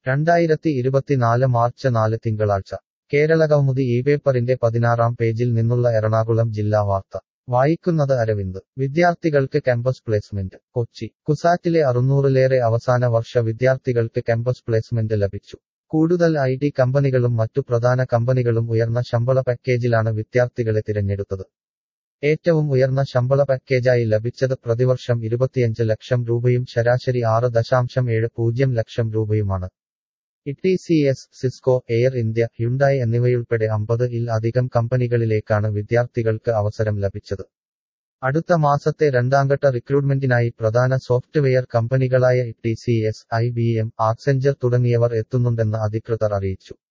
രണ്ടായിരത്തി ഇരുപത്തിനാല് മാർച്ച് നാല് തിങ്കളാഴ്ച കേരളകൗമുദി ഈ പേപ്പറിന്റെ പതിനാറാം പേജിൽ നിന്നുള്ള എറണാകുളം ജില്ലാ വാർത്ത വായിക്കുന്നത് അരവിന്ദ് വിദ്യാർത്ഥികൾക്ക് ക്യാമ്പസ് പ്ലേസ്മെന്റ് കൊച്ചി കുസാറ്റിലെ അറുന്നൂറിലേറെ അവസാന വർഷ വിദ്യാർത്ഥികൾക്ക് ക്യാമ്പസ് പ്ലേസ്മെന്റ് ലഭിച്ചു കൂടുതൽ ഐ ടി കമ്പനികളും മറ്റു പ്രധാന കമ്പനികളും ഉയർന്ന ശമ്പള പാക്കേജിലാണ് വിദ്യാർത്ഥികളെ തിരഞ്ഞെടുത്തത് ഏറ്റവും ഉയർന്ന ശമ്പള പാക്കേജായി ലഭിച്ചത് പ്രതിവർഷം ഇരുപത്തിയഞ്ച് ലക്ഷം രൂപയും ശരാശരി ആറ് ദശാംശം ഏഴ് പൂജ്യം ലക്ഷം രൂപയുമാണ് E C S Cisco Air India Hyundai എന്നിവയുൾപ്പെടെ അമ്പത് ഇൽ അധികം കമ്പനികളിലേക്കാണ് വിദ്യാർത്ഥികൾക്ക് അവസരം ലഭിച്ചത് അടുത്ത മാസത്തെ രണ്ടാംഘട്ട റിക്രൂട്ട്മെന്റിനായി പ്രധാന സോഫ്റ്റ്വെയർ കമ്പനികളായ T C S I B M Accenture തുടങ്ങിയവർ എത്തുന്നുണ്ടെന്ന് അധികൃതർ അറിയിച്ചു